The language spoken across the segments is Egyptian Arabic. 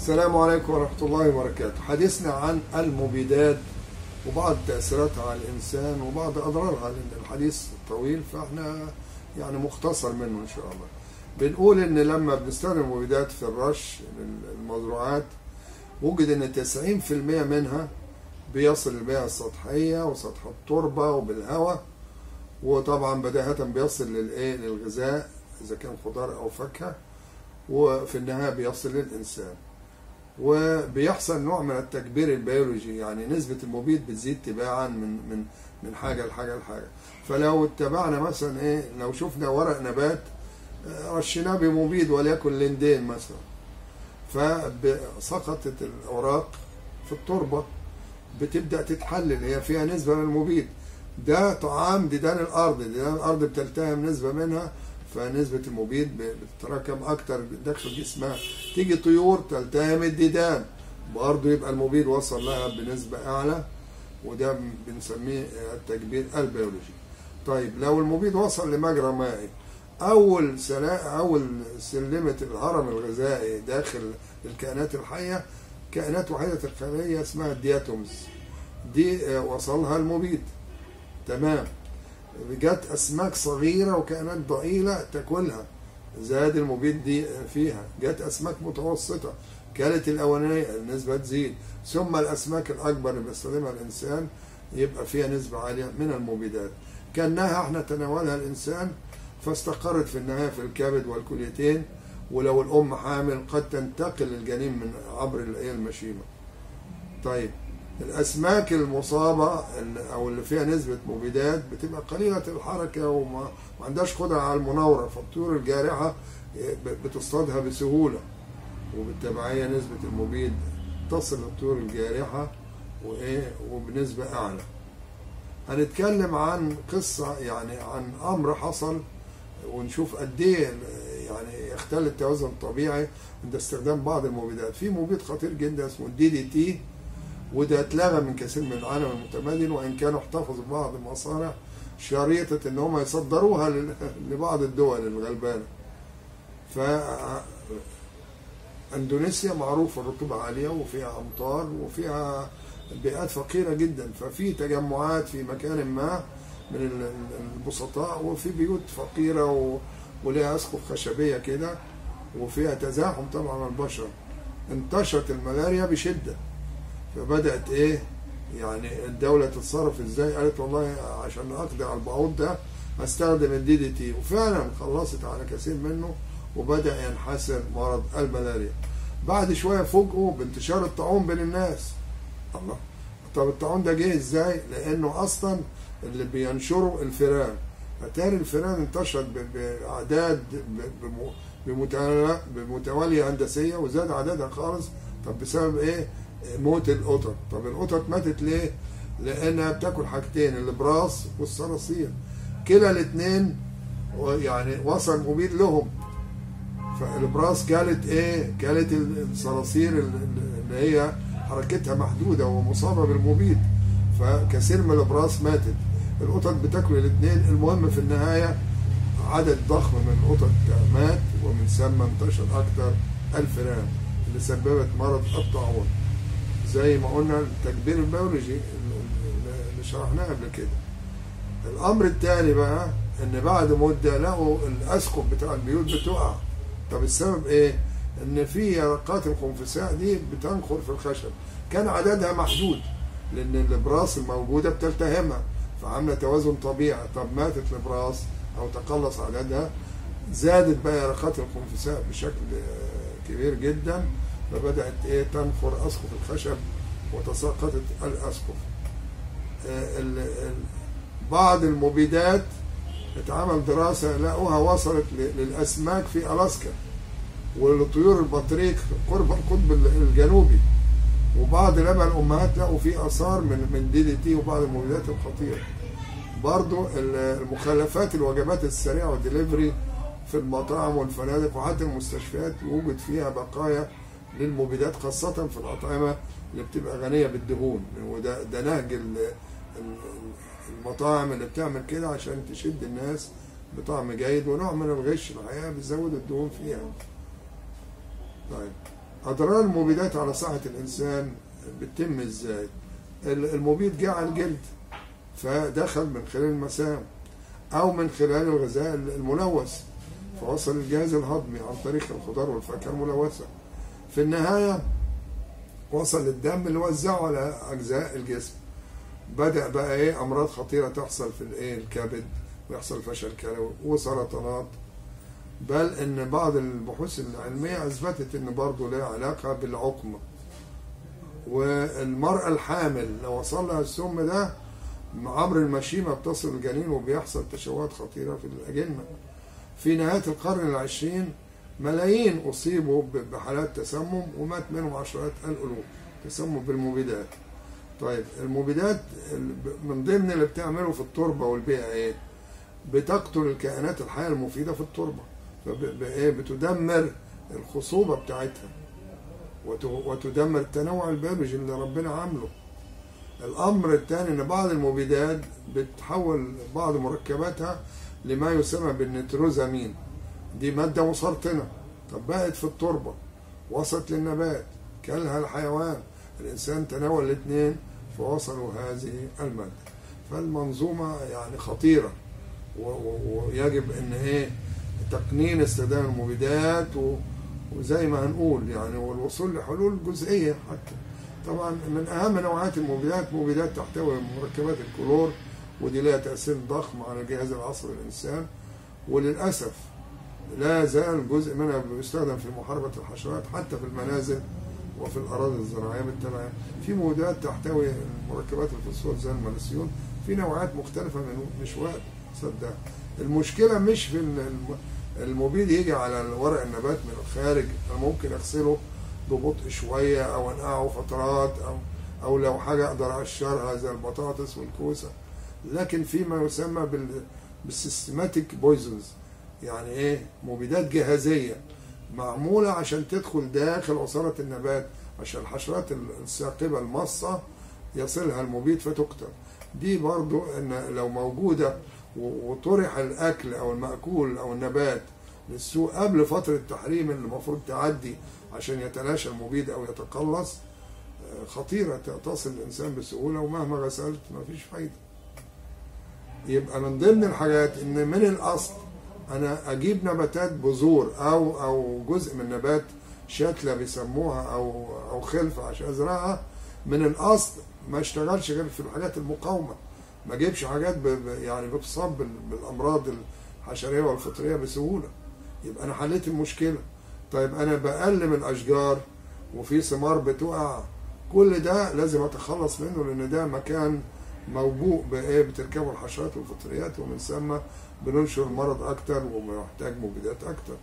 السلام عليكم ورحمة الله وبركاته حديثنا عن المبيدات وبعض تأثيراتها على الإنسان وبعض أضرارها لأن الحديث طويل فإحنا يعني مختصر منه إن شاء الله بنقول إن لما بنستخدم المبيدات في الرش المزروعات وجد إن 90% منها بيصل البيئة السطحية وسطح التربة وبالهواء وطبعا بداهة بيصل للإيه للغذاء إذا كان خضار أو فاكهة وفي النهاية بيصل للإنسان وبيحصل نوع من التكبير البيولوجي يعني نسبة المبيد بتزيد تباعا من من من حاجة لحاجة لحاجة فلو اتبعنا مثلا ايه لو شفنا ورق نبات رشيناه بمبيد وليكن لندين مثلا فسقطت الأوراق في التربة بتبدأ تتحلل هي فيها نسبة من المبيد ده طعام ديدان الأرض ديدان الأرض بتلتهم نسبة منها فنسبة المبيد بتتراكم أكتر داخل جسمها تيجي طيور تلتهم الديدان برضه يبقى المبيد وصل لها بنسبة أعلى وده بنسميه التكبير البيولوجي طيب لو المبيد وصل لمجرى مائي أول سلا أول سلمة الهرم الغذائي داخل الكائنات الحية كائنات وحيدة الخلية اسمها الدياتومز دي وصلها المبيد تمام جت اسماك صغيره وكائنات ضئيله تاكلها زاد المبيد دي فيها جت اسماك متوسطه كانت الاولانيه النسبه تزيد ثم الاسماك الاكبر اللي بيستخدمها الانسان يبقى فيها نسبه عاليه من المبيدات كانها احنا تناولها الانسان فاستقرت في النهايه في الكبد والكليتين ولو الام حامل قد تنتقل الجنين من عبر المشيمه طيب الاسماك المصابه او اللي فيها نسبه مبيدات بتبقى قليله الحركه وما عندهاش قدره على المناوره فالطيور الجارحه بتصطادها بسهوله وبالتبعيه نسبه المبيد تصل للطيور الجارحه وايه وبنسبه اعلى هنتكلم عن قصه يعني عن امر حصل ونشوف قد ايه يعني يختل التوازن الطبيعي عند استخدام بعض المبيدات في مبيد خطير جدا اسمه الدي دي تي وده اتلغى من كثير من العالم المتمدن وان كانوا احتفظوا بعض المصانع شريطة ان هم يصدروها لبعض الدول الغلبانة ف اندونيسيا معروفة الرطوبة عالية وفيها امطار وفيها بيئات فقيرة جدا ففي تجمعات في مكان ما من البسطاء وفي بيوت فقيرة و... ولها اسقف خشبية كده وفيها تزاحم طبعا البشر انتشرت الملاريا بشده فبدات ايه يعني الدوله تتصرف ازاي قالت والله عشان اقضي على البعوض ده هستخدم الدي دي تي وفعلا خلصت على كثير منه وبدا ينحسر مرض الملاريا بعد شويه فوجئوا بانتشار الطاعون بين الناس الله طب الطاعون ده جه ازاي لانه اصلا اللي بينشره الفيران اتاري الفيران انتشرت باعداد بمتواليه هندسيه وزاد عددها خالص طب بسبب ايه موت القطط طب القطط ماتت ليه لانها بتاكل حاجتين البراس والصراصير كلا الاثنين يعني وصل مبيد لهم فالبراس كانت ايه كانت الصراصير اللي هي حركتها محدوده ومصابه بالمبيد فكثير من البراس ماتت القطط بتاكل الاثنين المهم في النهايه عدد ضخم من القطط مات ومن ثم انتشر اكثر الفئران اللي سببت مرض الطاعون زي ما قلنا التكبير البيولوجي اللي شرحناه قبل كده الامر الثاني بقى ان بعد مده لقوا الاسقف بتاع البيوت بتقع طب السبب ايه ان في يرقات الخنفساء دي بتنخر في الخشب كان عددها محدود لان الابراس الموجوده بتلتهمها فعامله توازن طبيعي طب ماتت الابراس او تقلص عددها زادت بقى يرقات الخنفساء بشكل كبير جدا فبدأت إيه تنخر أسقف الخشب وتساقطت الأسقف بعض المبيدات اتعمل دراسة لقوها وصلت للأسماك في ألاسكا ولطيور البطريق قرب القطب الجنوبي وبعض لبن الأمهات لقوا فيه آثار من من دي دي تي وبعض المبيدات الخطيرة برضو المخلفات الوجبات السريعة والدليفري في المطاعم والفنادق وحتى المستشفيات وجد فيها بقايا للمبيدات خاصة في الأطعمة اللي بتبقى غنية بالدهون وده ده نهج المطاعم اللي بتعمل كده عشان تشد الناس بطعم جيد ونوع من الغش الحقيقة بتزود الدهون فيها. طيب اضرار المبيدات على صحه الانسان بتتم ازاي ال- المبيد جه على الجلد فدخل من خلال المسام او من خلال الغذاء الملوث فوصل الجهاز الهضمي عن طريق الخضار والفاكهه الملوثه في النهايه وصل للدم اللي وزعه على اجزاء الجسم بدا بقى ايه امراض خطيره تحصل في الايه الكبد ويحصل فشل كلوي وسرطانات بل ان بعض البحوث العلميه اثبتت ان برضه لها علاقه بالعقم والمراه الحامل لو وصل لها السم ده عبر المشيمه بتصل الجنين وبيحصل تشوهات خطيره في الاجنه في نهايه القرن العشرين ملايين اصيبوا ب- بحالات تسمم ومات منهم عشرات الالوف تسمم بالمبيدات طيب المبيدات ال- من ضمن اللي بتعمله في التربه والبيئه ايه بتقتل الكائنات الحيه المفيده في التربه فب- ب- ايه بتدمر الخصوبه بتاعتها وت- وتدمر التنوع البيولوجي اللي ربنا عامله الامر الثاني ان بعض المبيدات بتحول بعض مركباتها لما يسمى بالنيتروزامين دي ماده مسرطنه طب بقت في التربه وصلت للنبات كلها الحيوان الانسان تناول الاثنين فوصلوا هذه الماده فالمنظومه يعني خطيره و- و- ويجب ان ايه تقنين استخدام المبيدات و- وزي ما هنقول يعني والوصول لحلول جزئيه حتى طبعا من اهم نوعات المبيدات مبيدات تحتوي مركبات الكلور ودي لها تاثير ضخم على الجهاز العصبي للانسان وللاسف لا زال جزء منها بيستخدم في محاربه الحشرات حتى في المنازل وفي الاراضي الزراعيه بالتبع في مبيدات تحتوي مركبات الفوسفور زي المالسيون في نوعات مختلفه من مش وقت صدق المشكله مش في ان الم- المبيد يجي على ورق النبات من الخارج انا ممكن اغسله ببطء شويه او انقعه فترات او او لو حاجه اقدر اقشرها زي البطاطس والكوسه لكن في ما يسمى بال بالسيستماتيك بويزنز يعني ايه مبيدات جهازيه معموله عشان تدخل داخل عصاره النبات عشان الحشرات الثاقبه المصه يصلها المبيد فتقتل دي برضو ان لو موجوده و- وطرح الاكل او الماكول او النبات للسوق قبل فتره التحريم اللي المفروض تعدي عشان يتلاشى المبيد او يتقلص آه، خطيره ت- تصل الانسان بسهوله ومهما غسلت مفيش فايده يبقى من ضمن الحاجات ان من الاصل انا اجيب نباتات بذور او او جزء من نبات شتله بيسموها او او خلفه عشان ازرعها من الاصل ما اشتغلش غير في الحاجات المقاومه ما اجيبش حاجات ب ب- يعني بتصاب بال- بالامراض الحشريه والفطريه بسهوله يبقى انا حليت المشكله طيب انا بقلم الاشجار وفي ثمار بتقع كل ده لازم اتخلص منه لان ده مكان موبوء بايه بتركبه الحشرات والفطريات ومن ثم بننشر المرض اكتر ومحتاج مبيدات اكتر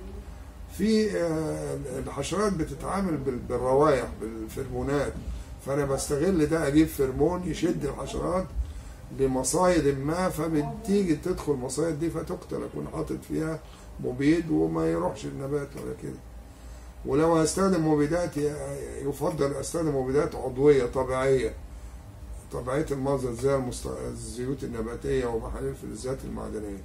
في آه، الحشرات بتتعامل بال- بالروائح بالفرمونات فانا بستغل ده اجيب فرمون يشد الحشرات لمصايد ما فبتيجي تدخل المصايد دي فتقتل اكون حاطط فيها مبيد وما يروحش النبات ولا كده ولو هستخدم مبيدات ي- يفضل استخدم مبيدات عضويه طبيعيه طبيعيه المصدر زي المست... الزيوت النباتيه ومحاليل الفلزات المعدنيه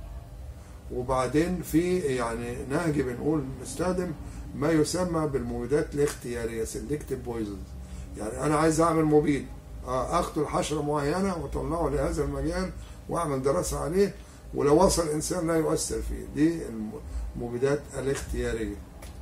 وبعدين في يعني نهج بنقول نستخدم ما يسمى بالمبيدات الاختياريه سيلكتيف بويزنز يعني انا عايز اعمل مبيد آه، اقتل حشره معينه واطلعه لهذا المجال واعمل دراسه عليه ولو وصل انسان لا يؤثر فيه دي المبيدات الاختياريه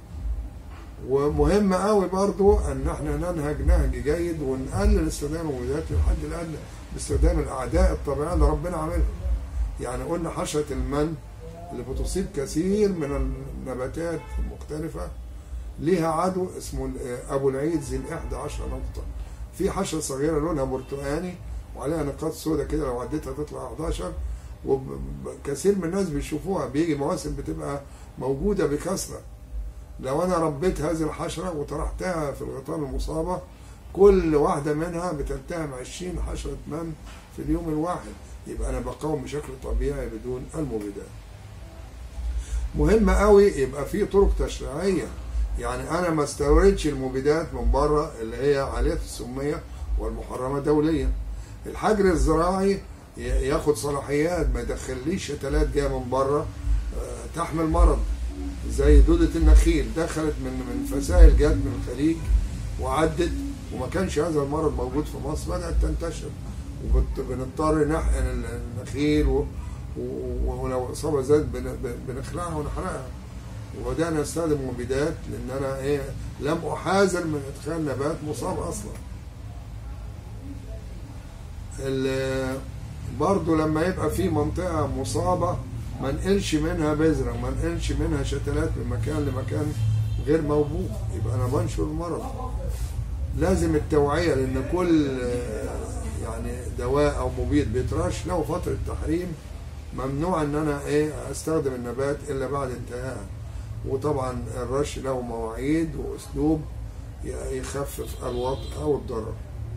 ومهم قوي برضو ان احنا ننهج نهج جيد ونقلل استخدام المبيدات للحد الادنى باستخدام الاعداء الطبيعيه اللي ربنا عاملها يعني قلنا حشره المن اللي بتصيب كثير من النباتات المختلفه ليها عدو اسمه ابو العيد ذي الاحدى عشر نقطه في حشره صغيره لونها برتقاني وعليها نقاط سوداء كده لو عديتها تطلع 11 وكثير من الناس بيشوفوها بيجي مواسم بتبقى موجوده بكثره لو انا ربيت هذه الحشره وطرحتها في الغيطان المصابه كل واحده منها بتلتهم 20 حشره من في اليوم الواحد يبقى انا بقاوم بشكل طبيعي بدون المبيدات مهم قوي يبقى في طرق تشريعيه يعني انا ما استوردش المبيدات من بره اللي هي عاليه السميه والمحرمه دوليا الحجر الزراعي ي- ياخد صلاحيات ما يدخليش شتلات جايه من بره آه، تحمل مرض زي دودة النخيل دخلت من من فسائل جت من الخليج وعدت وما كانش هذا المرض موجود في مصر بدأت تنتشر وبنضطر نحقن النخيل و- و- ولو الإصابة زادت بن- بن- بنخلعها ونحرقها وبدأنا نستخدم مبيدات لأن أنا إيه لم أحاذر من إدخال نبات مصاب أصلا. ال- برضه لما يبقى في منطقة مصابة ما نقلش منها بذرة ما نقلش منها شتلات من مكان لمكان غير موبوء يبقى أنا بنشر المرض لازم التوعية لأن كل آه، يعني دواء أو مبيد بيترش له فترة تحريم ممنوع إن أنا إيه أستخدم النبات إلا بعد انتهائها وطبعا الرش له مواعيد وأسلوب ي- يخفف الوطء أو الضرر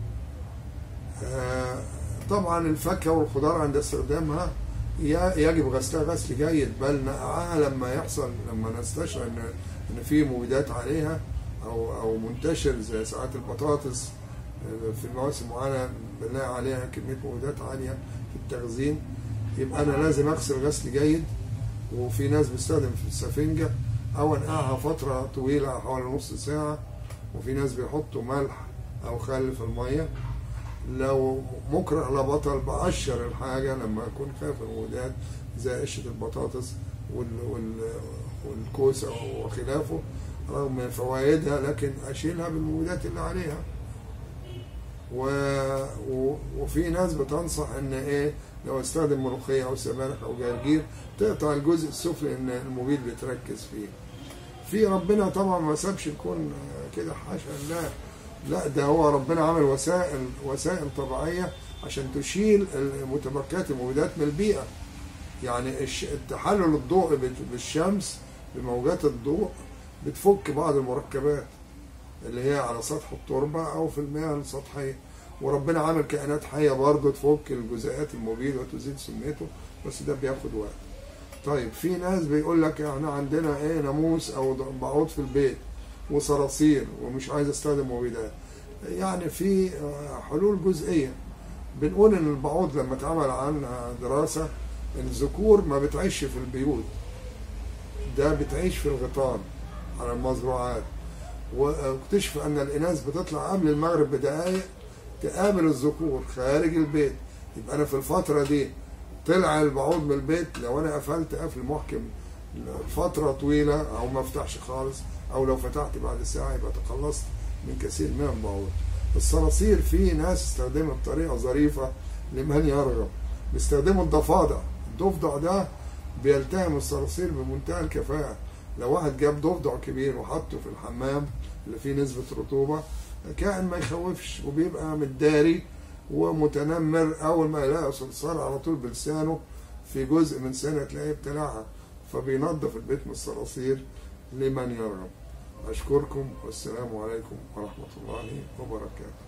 آه، طبعا الفاكهة والخضار عند استخدامها ي- يجب غسلها غسل جيد بل نقعها لما يحصل لما نستشعر ان ان في مبيدات عليها او او منتشر زي ساعات البطاطس آه، في المواسم معينه بنلاقي عليها كميه مبيدات عاليه في التخزين يبقى انا لازم اغسل غسل جيد وفي ناس بيستخدم في السفنجه او انقعها فتره طويله حوالي نص ساعه وفي ناس بيحطوا ملح او خل في الميه لو مكره لا بطل بقشر الحاجة لما أكون خايف من المبيدات زي قشرة البطاطس وال وال والكوسة وخلافه رغم فوائدها لكن أشيلها بالمبيدات اللي عليها و... و... وفي ناس بتنصح ان ايه لو استخدم ملوخيه او سبانخ او جرجير تقطع الجزء السفلي ان المبيد بتركز فيه في ربنا طبعا ما سابش الكون كده حاشا لله لا ده هو ربنا عمل وسائل وسائل طبيعيه عشان تشيل متبقيات المبيدات من البيئه يعني الش- تحلل الضوء بت- بالشمس بموجات الضوء بتفك بعض المركبات اللي هي على سطح التربه او في المياه السطحيه وربنا عمل كائنات حيه برضه تفك الجزيئات المبيد وتزيد سميته بس ده بياخد وقت طيب في ناس بيقول لك احنا عندنا ايه ناموس او بعوض في البيت وصراصير ومش عايز استخدم مبيدات يعني في آه، حلول جزئيه بنقول ان البعوض لما اتعمل عنها دراسه الذكور ما بتعيش في البيوت ده بتعيش في الغيطان على المزروعات واكتشف ان الاناث بتطلع قبل المغرب بدقائق تقابل الذكور خارج البيت يبقى انا في الفتره دي طلع البعوض من البيت لو انا قفلت قفل محكم فتره طويله او ما افتحش خالص او لو فتحت بعد ساعه يبقى تخلصت من كثير من البعوض الصراصير في ناس استخدمها بطريقه ظريفه لمن يرغب بيستخدموا الضفادع الضفدع ده بيلتهم الصراصير بمنتهى الكفاءه لو واحد جاب ضفدع كبير وحطه في الحمام اللي فيه نسبه رطوبه كائن ما يخوفش وبيبقى متداري ومتنمر اول ما يلاقي صرصار على طول بلسانه في جزء من سنه تلاقيه ابتلعها فبينظف البيت من الصراصير لمن يرغب اشكركم والسلام عليكم ورحمه الله وبركاته